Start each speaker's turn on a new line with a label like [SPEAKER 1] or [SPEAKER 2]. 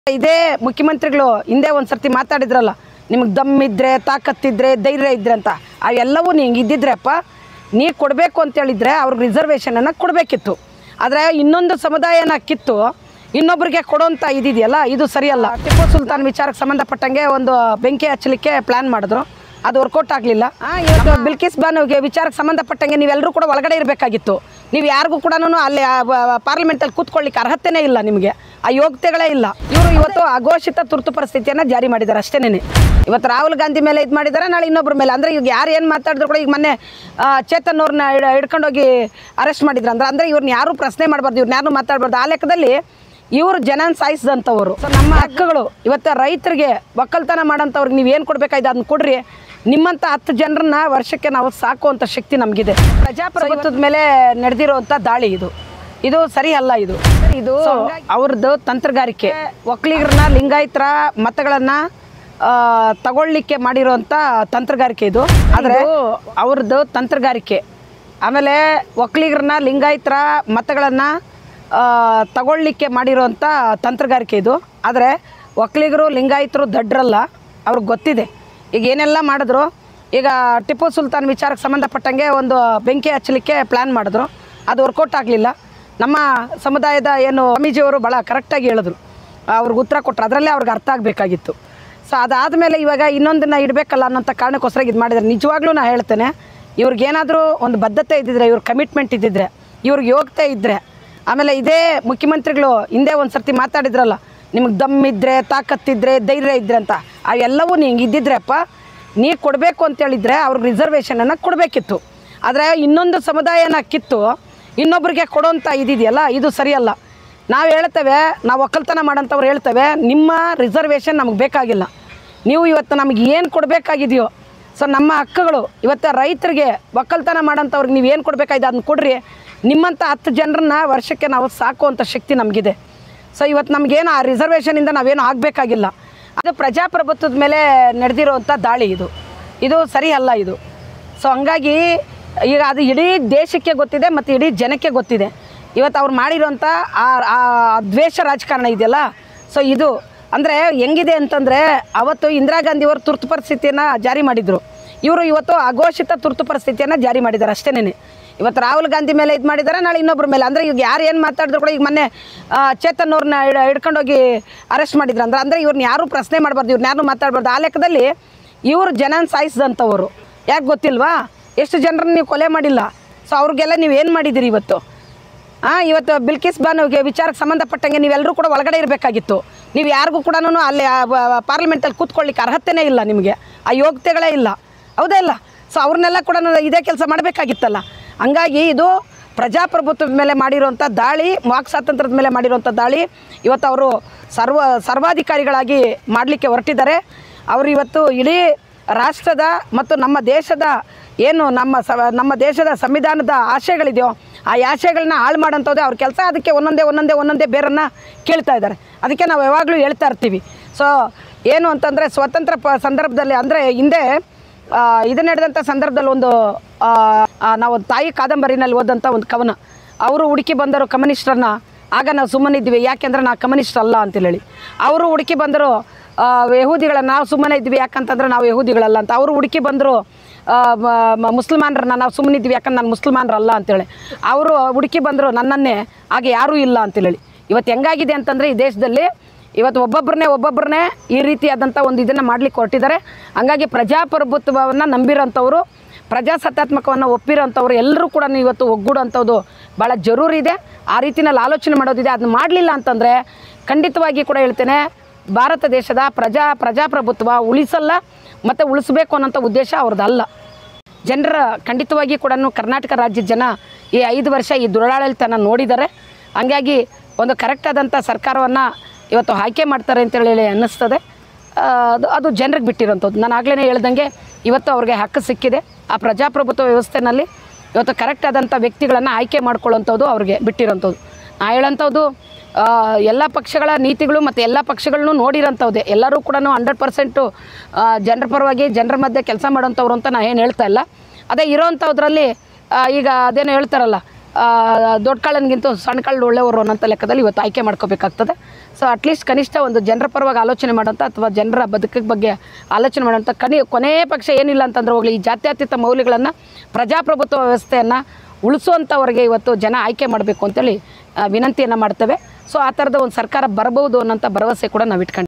[SPEAKER 1] ಇದೇ ಮುಖ್ಯಮಂತ್ರಿಗಳು ಹಿಂದೆ ಒಂದು ಸರ್ತಿ ಮಾತಾಡಿದ್ರಲ್ಲ ನಿಮಗೆ ದಮ್ಮಿದ್ರೆ ತಾಕತ್ತಿದ್ರೆ ಧೈರ್ಯ ಇದ್ರೆ ಅಂತ ಅವೆಲ್ಲವೂ ನೀವು ಇದ್ದಿದ್ರಪ್ಪ ನೀ ಕೊಡಬೇಕು ಅಂತ ಹೇಳಿದ್ರೆ ಅವ್ರಿಗೆ ರಿಸರ್ವೇಷನನ್ನು ಕೊಡಬೇಕಿತ್ತು ಆದರೆ ಇನ್ನೊಂದು ಸಮುದಾಯನ ಕಿತ್ತು ಇನ್ನೊಬ್ರಿಗೆ ಕೊಡೋಂಥ ಇದಿದೆಯಲ್ಲ ಇದು ಸರಿಯಲ್ಲ ಟಿಪ್ಪು ಸುಲ್ತಾನ್ ವಿಚಾರಕ್ಕೆ ಸಂಬಂಧಪಟ್ಟಂಗೆ ಒಂದು ಬೆಂಕಿ ಹಚ್ಚಲಿಕ್ಕೆ ಪ್ಲ್ಯಾನ್ ಮಾಡಿದ್ರು ಅದು ವರ್ಕೌಟ್ ಆಗಲಿಲ್ಲ ಇವತ್ತು ಬಿಲ್ಕಿಸ್ ಬಾನುಗೆ ವಿಚಾರಕ್ಕೆ ಸಂಬಂಧಪಟ್ಟಂಗೆ ನೀವೆಲ್ಲರೂ ಕೂಡ ಒಳಗಡೆ ಇರಬೇಕಾಗಿತ್ತು ನೀವು ಯಾರಿಗೂ ಕೂಡ ಅಲ್ಲಿ ಪಾರ್ಲಿಮೆಂಟಲ್ಲಿ ಕೂತ್ಕೊಳ್ಳಿಕ್ಕೆ ಅರ್ಹತೆನೇ ಇಲ್ಲ ನಿಮಗೆ ಆ ಯೋಗ್ಯತೆಗಳೇ ಇಲ್ಲ ಇವರು ಇವತ್ತು ಅಘೋಷಿತ ತುರ್ತು ಪರಿಸ್ಥಿತಿಯನ್ನು ಜಾರಿ ಮಾಡಿದ್ದಾರೆ ಅಷ್ಟೇನೆ ಇವತ್ತು ರಾಹುಲ್ ಗಾಂಧಿ ಮೇಲೆ ಇದು ಮಾಡಿದ್ದಾರೆ ನಾಳೆ ಇನ್ನೊಬ್ಬರ ಮೇಲೆ ಅಂದರೆ ಈಗ ಯಾರು ಏನು ಮಾತಾಡಿದ್ರು ಕೂಡ ಈಗ ಮೊನ್ನೆ ಆ, ಚೇತನ್ ಅವ್ರನ್ನ ಹಿಡ್ಕೊಂಡೋಗಿ ಅರೆಸ್ಟ್ ಮಾಡಿದ್ರು ಅಂದ್ರೆ ಅಂದರೆ ಇವ್ರನ್ನ ಯಾರೂ ಪ್ರಶ್ನೆ ಮಾಡಬಾರ್ದು ಇವ್ರನ್ನ ಯಾರು ಮಾತಾಡಬಾರ್ದು ಆ ಲೆಕ್ಕದಲ್ಲಿ ಇವರು ಜನನ್ ಸಾಯಿಸಿದಂಥವ್ರು ಸೊ ನಮ್ಮ ಹಕ್ಕುಗಳು ಇವತ್ತು ರೈತರಿಗೆ ಒಕ್ಕಲ್ತನ ಮಾಡೋಂಥವ್ರಿಗೆ ನೀವು ಏನು ಕೊಡಬೇಕಾಯ್ತು ಅದನ್ನ ಕೊಡ್ರಿ ನಿಮ್ಮಂಥ ಹತ್ತು ಜನರನ್ನ ವರ್ಷಕ್ಕೆ ನಾವು ಸಾಕುವಂಥ ಶಕ್ತಿ ನಮಗಿದೆ ಪ್ರಜಾಪ್ರಭುತ್ವದ ಮೇಲೆ ನಡೆದಿರುವಂಥ ದಾಳಿ ಇದು ಇದು ಸರಿ ಅಲ್ಲ ಇದು ಇದು ಅವ್ರದ್ದು ತಂತ್ರಗಾರಿಕೆ ಒಕ್ಕಲಿಗರನ್ನ ಲಿಂಗಾಯತರ ಮತಗಳನ್ನು ತಗೊಳ್ಳಿಕ್ಕೆ ಮಾಡಿರುವಂಥ ತಂತ್ರಗಾರಿಕೆ ಇದು ಆದರೆ ಅವ್ರದ್ದು ತಂತ್ರಗಾರಿಕೆ ಆಮೇಲೆ ಒಕ್ಕಲಿಗರನ್ನ ಲಿಂಗಾಯತರ ಮತಗಳನ್ನು ತಗೊಳ್ಳಿಕ್ಕೆ ಮಾಡಿರೋಂಥ ತಂತ್ರಗಾರಿಕೆ ಇದು ಆದರೆ ಒಕ್ಕಲಿಗರು ಲಿಂಗಾಯತರು ದಡ್ರಲ್ಲ ಅವ್ರಿಗೆ ಗೊತ್ತಿದೆ ಈಗ ಏನೆಲ್ಲ ಮಾಡಿದ್ರು ಈಗ ಟಿಪ್ಪು ಸುಲ್ತಾನ್ ವಿಚಾರಕ್ಕೆ ಸಂಬಂಧಪಟ್ಟಂಗೆ ಒಂದು ಬೆಂಕಿ ಹಚ್ಚಲಿಕ್ಕೆ ಪ್ಲ್ಯಾನ್ ಮಾಡಿದ್ರು ಅದು ವರ್ಕೌಟ್ ಆಗಲಿಲ್ಲ ನಮ್ಮ ಸಮುದಾಯದ ಏನು ಸ್ವಾಮೀಜಿಯವರು ಭಾಳ ಕರೆಕ್ಟಾಗಿ ಹೇಳಿದ್ರು ಅವ್ರಿಗೆ ಉತ್ತರ ಕೊಟ್ಟರು ಅದರಲ್ಲೇ ಅವ್ರಿಗೆ ಅರ್ಥ ಆಗಬೇಕಾಗಿತ್ತು ಸೊ ಅದಾದಮೇಲೆ ಇವಾಗ ಇನ್ನೊಂದನ್ನ ಇಡಬೇಕಲ್ಲ ಅನ್ನೋಂಥ ಕಾರಣಕ್ಕೋಸ್ಕರ ಇದು ಮಾಡಿದ್ದಾರೆ ನಿಜವಾಗ್ಲೂ ನಾನು ಹೇಳ್ತೇನೆ ಇವ್ರಿಗೇನಾದರೂ ಒಂದು ಬದ್ಧತೆ ಇದ್ದಿದ್ರೆ ಇವ್ರ ಕಮಿಟ್ಮೆಂಟ್ ಇದ್ದಿದ್ರೆ ಇವ್ರಿಗೆ ಯೋಗ್ಯತೆ ಇದ್ದರೆ ಆಮೇಲೆ ಇದೇ ಮುಖ್ಯಮಂತ್ರಿಗಳು ಹಿಂದೆ ಒಂದು ಸರ್ತಿ ಮಾತಾಡಿದ್ರಲ್ಲ ನಿಮಗೆ ದಮ್ಮಿದ್ರೆ ತಾಕತ್ತಿದ್ರೆ ಧೈರ್ಯ ಇದ್ರೆ ಅಂತ ಅವೆಲ್ಲವೂ ನೀವು ಇದ್ದಿದ್ರಪ್ಪ ನೀ ಕೊಡಬೇಕು ಅಂತ ಹೇಳಿದ್ರೆ ಅವ್ರಿಗೆ ರಿಸರ್ವೇಷನನ್ನು ಕೊಡಬೇಕಿತ್ತು ಆದರೆ ಇನ್ನೊಂದು ಸಮುದಾಯನ ಕಿತ್ತು ಇನ್ನೊಬ್ರಿಗೆ ಕೊಡೋಂಥ ಇದಿದೆಯಲ್ಲ ಇದು ಸರಿಯಲ್ಲ ನಾವು ಹೇಳ್ತೇವೆ ನಾವು ಒಕ್ಕಲ್ತನ ಮಾಡೋಂಥವ್ರು ಹೇಳ್ತೇವೆ ನಿಮ್ಮ ರಿಸರ್ವೇಷನ್ ನಮಗೆ ಬೇಕಾಗಿಲ್ಲ ನೀವು ಇವತ್ತು ನಮಗೆ ಏನು ಕೊಡಬೇಕಾಗಿದೆಯೋ ಸೊ ನಮ್ಮ ಹಕ್ಕುಗಳು ಇವತ್ತು ರೈತರಿಗೆ ಒಕ್ಕಲ್ತನ ಮಾಡೋಂಥವ್ರಿಗೆ ನೀವು ಏನು ಕೊಡಬೇಕಾಯ್ತು ಅದನ್ನ ಕೊಡ್ರಿ ನಿಮ್ಮಂಥ ಹತ್ತು ಜನರನ್ನ ವರ್ಷಕ್ಕೆ ನಾವು ಸಾಕುವಂಥ ಶಕ್ತಿ ನಮಗಿದೆ ಸೊ ಇವತ್ತು ನಮಗೇನು ಆ ರಿಸರ್ವೇಷನಿಂದ ನಾವೇನು ಆಗಬೇಕಾಗಿಲ್ಲ ಅದು ಪ್ರಜಾಪ್ರಭುತ್ವದ ಮೇಲೆ ನಡೆದಿರುವಂಥ ದಾಳಿ ಇದು ಇದು ಸರಿ ಅಲ್ಲ ಇದು ಸೊ ಹಂಗಾಗಿ ಈಗ ಅದು ಇಡೀ ದೇಶಕ್ಕೆ ಗೊತ್ತಿದೆ ಮತ್ತು ಇಡೀ ಜನಕ್ಕೆ ಗೊತ್ತಿದೆ ಇವತ್ತು ಅವ್ರು ಮಾಡಿರೋಂಥ ಆ ಆ ದ್ವೇಷ ರಾಜಕಾರಣ ಇದೆಯಲ್ಲ ಸೊ ಇದು ಅಂದರೆ ಹೆಂಗಿದೆ ಅಂತಂದರೆ ಅವತ್ತು ಇಂದಿರಾ ಗಾಂಧಿಯವರು ತುರ್ತು ಪರಿಸ್ಥಿತಿಯನ್ನು ಜಾರಿ ಮಾಡಿದರು ಇವರು ಇವತ್ತು ಅಘೋಷಿತ ತುರ್ತು ಪರಿಸ್ಥಿತಿಯನ್ನು ಜಾರಿ ಮಾಡಿದ್ದಾರೆ ಅಷ್ಟೇನೆ ಇವತ್ತು ರಾಹುಲ್ ಗಾಂಧಿ ಮೇಲೆ ಇದು ಮಾಡಿದ್ದಾರೆ ನಾಳೆ ಇನ್ನೊಬ್ಬರ ಮೇಲೆ ಅಂದರೆ ಈಗ ಯಾರು ಏನು ಮಾತಾಡಿದ್ರು ಕೂಡ ಈಗ ಮೊನ್ನೆ ಆ, ಚೇತನ್ ಅವ್ರನ್ನ ಹಿಡ್- ಹಿಡ್ಕೊಂಡೋಗಿ ಅರೆಸ್ಟ್ ಮಾಡಿದ್ರು ಅಂದ್ರೆ ಅಂದರೆ ಇವ್ರನ್ನ ಯಾರೂ ಪ್ರಶ್ನೆ ಮಾಡಬಾರ್ದು ಇವ್ರನ್ನ ಯಾರು ಮಾತಾಡಬಾರ್ದು ಆ ಲೆಕ್ಕದಲ್ಲಿ ಇವರು ಜನನ ಸಾಯಿಸಿದಂಥವ್ರು ಯಾಕೆ ಗೊತ್ತಿಲ್ವಾ ಎಷ್ಟು ಜನರನ್ನ ನೀವು ಕೊಲೆ ಮಾಡಿಲ್ಲ ಸೊ ಅವ್ರಿಗೆಲ್ಲ ನೀವು ಏನು ಮಾಡಿದ್ದೀರಿ ಇವತ್ತು ಹಾಂ ಇವತ್ತು ಬಿಲ್ಕಿಸ್ ಬಾನುಗೆ ವಿಚಾರಕ್ಕೆ ಸಂಬಂಧಪಟ್ಟಂಗೆ ನೀವೆಲ್ಲರೂ ಕೂಡ ಒಳಗಡೆ ಇರಬೇಕಾಗಿತ್ತು ನೀವು ಯಾರಿಗೂ ಕೂಡ ಅಲ್ಲಿ ಪಾರ್ಲಿಮೆಂಟಲ್ಲಿ ಕೂತ್ಕೊಳ್ಳಿಕ್ಕೆ ಅರ್ಹತೆನೇ ಇಲ್ಲ ನಿಮಗೆ ಆ ಯೋಗ್ಯತೆಗಳೇ ಇಲ್ಲ ಹೌದಾ ಇಲ್ಲ ಸೊ ಅವ್ರನ್ನೆಲ್ಲ ಕೂಡ ಇದೇ ಕೆಲಸ ಮಾಡಬೇಕಾಗಿತ್ತಲ್ಲ ಹಂಗಾಗಿ ಇದು ಪ್ರಜಾಪ್ರಭುತ್ವದ ಮೇಲೆ ಮಾಡಿರುವಂಥ ದಾಳಿ ವಾಕ್ ಸ್ವಾತಂತ್ರ್ಯದ ಮೇಲೆ ಮಾಡಿರುವಂಥ ದಾಳಿ ಇವತ್ತು ಅವರು ಸರ್ವ ಸರ್ವಾಧಿಕಾರಿಗಳಾಗಿ ಮಾಡಲಿಕ್ಕೆ ಹೊರಟಿದ್ದಾರೆ ಅವರು ಇವತ್ತು ಇಡೀ ರಾಷ್ಟ್ರದ ಮತ್ತು ನಮ್ಮ ದೇಶದ ಏನು ನಮ್ಮ ಸ ನಮ್ಮ ದೇಶದ ಸಂವಿಧಾನದ ಆಶಯಗಳಿದೆಯೋ ಆ ಆಶಯಗಳನ್ನ ಹಾಳು ಮಾಡೋಂಥದ್ದೇ ಅವ್ರ ಕೆಲಸ ಅದಕ್ಕೆ ಒಂದೊಂದೇ ಒಂದೊಂದೇ ಒಂದೊಂದೇ ಬೇರನ್ನು ಕೇಳ್ತಾ ಇದ್ದಾರೆ ಅದಕ್ಕೆ ನಾವು ಯಾವಾಗಲೂ ಹೇಳ್ತಾ ಇರ್ತೀವಿ ಸೊ ಏನು ಅಂತಂದರೆ ಸ್ವತಂತ್ರ ಪ ಸಂದರ್ಭದಲ್ಲಿ ಅಂದರೆ ಹಿಂದೆ ಆ, ಇದು ನಡೆದಂಥ ಸಂದರ್ಭದಲ್ಲಿ ಒಂದು ಆ, ಆ, ನಾವು ಒಂದು ತಾಯಿ ಕಾದಂಬರಿನಲ್ಲಿ ಓದಂಥ ಒಂದು ಕವನ ಅವರು ಹುಡುಕಿ ಬಂದರು ಕಮ್ಯುನಿಸ್ಟರನ್ನ ಆಗ ನಾವು ಸುಮ್ಮನಿದ್ವಿ ಯಾಕೆಂದ್ರೆ ನಾವು ಕಮ್ಯುನಿಸ್ಟ್ ಅಲ್ಲ ಅಂತೇಳಿ ಅವರು ಹುಡುಕಿ ಬಂದರು ಆ, ಯಹೂದಿಗಳನ್ನ ನಾವು ಸುಮ್ಮನೆ ಇದ್ವಿ ಯಾಕಂತಂದ್ರೆ ನಾವು ಯಹೂದಿಗಳಲ್ಲ ಅಂತ ಅವರು ಹುಡುಕಿ ಬಂದರು ಮುಸ್ಲ್ಮಾನರನ್ನ ನಾವು ಸುಮ್ಮನಿದ್ವಿ ಯಾಕಂದ್ರೆ ನಾನು ಮುಸ್ಲ್ಮಾನರಲ್ಲ ಅಂತೇಳಿ ಅವರು ಹುಡುಕಿ ಬಂದರು ನನ್ನನ್ನೇ ಹಾಗೆ ಯಾರೂ ಇಲ್ಲ ಅಂತೇಳಿ ಇವತ್ತು ಹೆಂಗಾಗಿದೆ ಅಂತಂದರೆ ಈ ದೇಶದಲ್ಲಿ ಇವತ್ತು ಒಬ್ಬೊಬ್ಬರನ್ನೇ ಒಬ್ಬೊಬ್ಬರನ್ನೇ ಈ ರೀತಿಯಾದಂಥ ಒಂದು ಇದನ್ನು ಮಾಡಲಿಕ್ಕೆ ಹೊರಟಿದ್ದಾರೆ ಹಂಗಾಗಿ ಪ್ರಜಾಪ್ರಭುತ್ವವನ್ನು ನಂಬಿರೋಂಥವ್ರು ಪ್ರಜಾಸತ್ತಾತ್ಮಕವನ್ನು ಒಪ್ಪಿರೋಂಥವ್ರು ಎಲ್ಲರೂ ಕೂಡ ಇವತ್ತು ಒಗ್ಗೂಡೋಂಥದ್ದು ಭಾಳ ಜರೂರಿ ಇದೆ ಆ ರೀತಿನಲ್ಲಿ ಆಲೋಚನೆ ಮಾಡೋದಿದೆ ಅದನ್ನ ಮಾಡಲಿಲ್ಲ ಅಂತಂದರೆ ಖಂಡಿತವಾಗಿ ಕೂಡ ಹೇಳ್ತೇನೆ ಭಾರತ ದೇಶದ ಪ್ರಜಾ ಪ್ರಜಾಪ್ರಭುತ್ವ ಉಳಿಸಲ್ಲ ಮತ್ತು ಉಳಿಸ್ಬೇಕು ಅನ್ನೋಂಥ ಉದ್ದೇಶ ಅವ್ರದ್ದಲ್ಲ ಜನರ ಖಂಡಿತವಾಗಿ ಕೂಡ ಕರ್ನಾಟಕ ರಾಜ್ಯದ ಜನ ಈ ಐದು ವರ್ಷ ಈ ದುರಾಡಳಿತನ ನೋಡಿದ್ದಾರೆ ಹಂಗಾಗಿ ಒಂದು ಕರೆಕ್ಟ್ ಆದಂಥ ಸರ್ಕಾರವನ್ನು ಇವತ್ತು ಆಯ್ಕೆ ಮಾಡ್ತಾರೆ ಅಂತೇಳಿ ಅನ್ನಿಸ್ತದೆ ಆ, ಅದು ಅದು ಜನರಿಗೆ ಬಿಟ್ಟಿರೋಂಥದ್ದು ನಾನು ಆಗಲೇ ಹೇಳ್ದಂಗೆ ಇವತ್ತು ಅವ್ರಿಗೆ ಹಕ್ಕು ಸಿಕ್ಕಿದೆ ಆ ಪ್ರಜಾಪ್ರಭುತ್ವ ವ್ಯವಸ್ಥೆನಲ್ಲಿ ಇವತ್ತು ಕರೆಕ್ಟ್ ಆದಂಥ ವ್ಯಕ್ತಿಗಳನ್ನು ಆಯ್ಕೆ ಮಾಡ್ಕೊಳ್ಳೋಂಥದ್ದು ಅವ್ರಿಗೆ ಬಿಟ್ಟಿರೋಂಥದ್ದು ನಾ ಹೇಳೋಂಥದ್ದು ಆ, ಎಲ್ಲ ಪಕ್ಷಗಳ ನೀತಿಗಳು ಮತ್ತು ಎಲ್ಲ ಪಕ್ಷಗಳನ್ನು ನೋಡಿರೋಂಥದ್ದೇ ಎಲ್ಲರೂ ಕೂಡ ಹಂಡ್ರೆಡ್ ಪರ್ಸೆಂಟು ಜನರ ಪರವಾಗಿ ಜನರ ಮಧ್ಯೆ ಕೆಲಸ ಮಾಡೋಂಥವ್ರು ಅಂತ ನಾ ಏನು ಹೇಳ್ತಾ ಇಲ್ಲ ಅದೇ ಇರೋವಂಥದ್ರಲ್ಲಿ ಈಗ ಅದೇನೋ ಹೇಳ್ತಾರಲ್ಲ ಆ, ದೊಡ್ಡ ಕಳ್ಳನಿಗಿಂತ ಸಣ್ಣ ಕಳ್ಳ ಒಳ್ಳೆಯವರು ಅನ್ನೋಂಥ ಲೆಕ್ಕದಲ್ಲಿ ಇವತ್ತು ಆಯ್ಕೆ ಮಾಡ್ಕೋಬೇಕಾಗ್ತದೆ ಸೊ ಅಟ್ಲೀಸ್ಟ್ ಕನಿಷ್ಠ ಒಂದು ಜನರ ಪರವಾಗಿ ಆಲೋಚನೆ ಮಾಡೋಂಥ ಅಥವಾ ಜನರ ಬದುಕಿನ ಬಗ್ಗೆ ಆಲೋಚನೆ ಮಾಡೋಂಥ ಕನಿ ಕೊನೆಯ ಪಕ್ಷ ಏನಿಲ್ಲ ಅಂತಂದ್ರೆ ಹೋಗಲಿ ಈ ಜಾತ್ಯತೀತ ಮೌಲ್ಯಗಳನ್ನು ಪ್ರಜಾಪ್ರಭುತ್ವ ವ್ಯವಸ್ಥೆಯನ್ನು ಉಳಿಸುವಂಥವ್ರಿಗೆ ಇವತ್ತು ಜನ ಆಯ್ಕೆ ಮಾಡಬೇಕು ಅಂತೇಳಿ ವಿನಂತಿಯನ್ನು ಮಾಡ್ತೇವೆ ಸೊ ಆ ಥರದ ಒಂದು ಸರ್ಕಾರ ಬರಬಹುದು ಅನ್ನೋಂಥ ಭರವಸೆ ಕೂಡ ನಾವು ಇಟ್ಕೊಂಡು